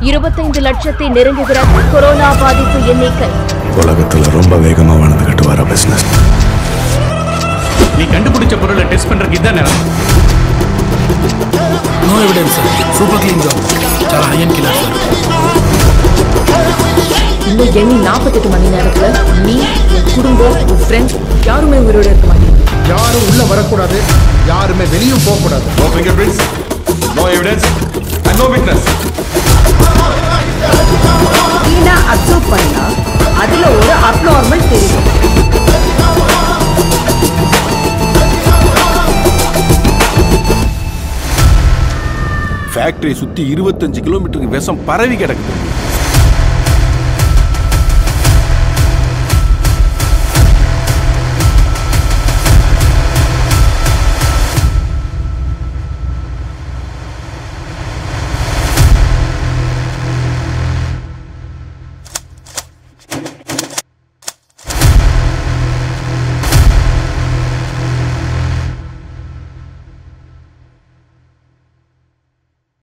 இருபத்தைந்து லட்சத்தை நெருங்குகிறது கொரோனா பாதிப்பு எண்ணிக்கை உலகத்துல ரொம்ப வேகமா வளர்ந்துகிட்டு வர பிசினஸ் நீ கண்டுபிடிச்ச பொருளை டெஸ்ட் பண்றதுக்கு இதான் நேரம் no evidence sir super clean job చాలా హై అండ్ కిల్లర్ సార్ இன்னும் எண்ணி நாற்பத்தெட்டு மணி நேரத்துல நீ உன் குடும்பம் உன் ஃப்ரெண்ட்ஸ் யாருமே உயிரோட இருக்க மாட்டீங்க யாரும் உள்ள வரக்கூடாது யாருமே வெளியும் போகக்கூடாது no finger prints no evidence and no witness கிளீனா அப்சர்வ் பண்ணா அதுல ஒரு அப்நார்மல் தெரியும் ஃபேக்டரியை சுத்தி இருபத்தஞ்சு கிலோமீட்டருக்கு விஷம் பரவி கிடக்குது